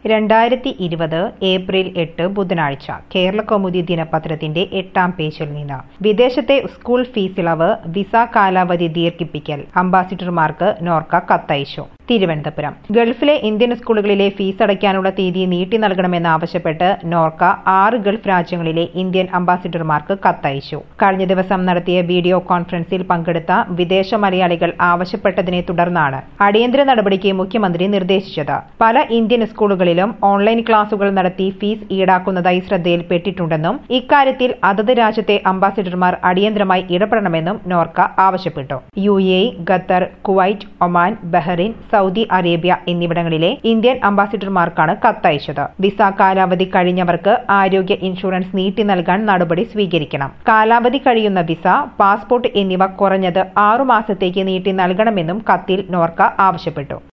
രണ്ടായിരത്തി ഇരുപത് ഏപ്രിൽ എട്ട് ബുധനാഴ്ച കേരളകൗമുദി ദിനപത്രത്തിന്റെ എട്ടാം പേജിൽ നിന്ന് വിദേശത്തെ സ്കൂൾ ഫീസ് ഇളവ് വിസ കാലാവധി ദീർഘിപ്പിക്കൽ അംബാസിഡർമാർക്ക് നോർക്ക കത്തയച്ചു തിരുവനന്തപുരം ഗൾഫിലെ ഇന്ത്യൻ സ്കൂളുകളിലെ ഫീസ് അടയ്ക്കാനുള്ള തീയതി നീട്ടി നൽകണമെന്നാവശ്യപ്പെട്ട് നോർക്ക ആറ് ഗൾഫ് രാജ്യങ്ങളിലെ ഇന്ത്യൻ അംബാസിഡർമാർക്ക് കത്തയച്ചു കഴിഞ്ഞ ദിവസം നടത്തിയ വീഡിയോ കോൺഫറൻസിൽ പങ്കെടുത്ത വിദേശ മലയാളികൾ ആവശ്യപ്പെട്ടതിനെ തുടർന്നാണ് അടിയന്തര നടപടിക്ക് മുഖ്യമന്ത്രി നിർദ്ദേശിച്ചത് പല ഇന്ത്യൻ സ്കൂളുകളിലും ഓൺലൈൻ ക്ലാസുകൾ നടത്തി ഫീസ് ഈടാക്കുന്നതായി ശ്രദ്ധയിൽപ്പെട്ടിട്ടുണ്ടെന്നും ഇക്കാര്യത്തിൽ അതത് രാജ്യത്തെ അംബാസിഡർമാർ അടിയന്തരമായി ഇടപെടണമെന്നും നോർക്ക ആവശ്യപ്പെട്ടു U A Qatar Kuwait Oman Bahrain Saudi Arabia എന്നിവിടങ്ങളിലെ ഇന്ത്യൻ അംബാസിഡർമാർക്കാണ് കത്തയച്ചത് വിസ കാലാവധി കഴിഞ്ഞവർക്ക് ആരോഗ്യ ഇൻഷുറൻസ് നീട്ടി നൽകാൻ നടപടി സ്വീകരിക്കണം കാലാവധി കഴിയുന്ന വിസ പാസ്പോർട്ട് എന്നിവ കുറഞ്ഞത് ആറുമാസത്തേക്ക് നീട്ടി നൽകണമെന്നും കത്തിൽ നോർക്ക ആവശ്യപ്പെട്ടു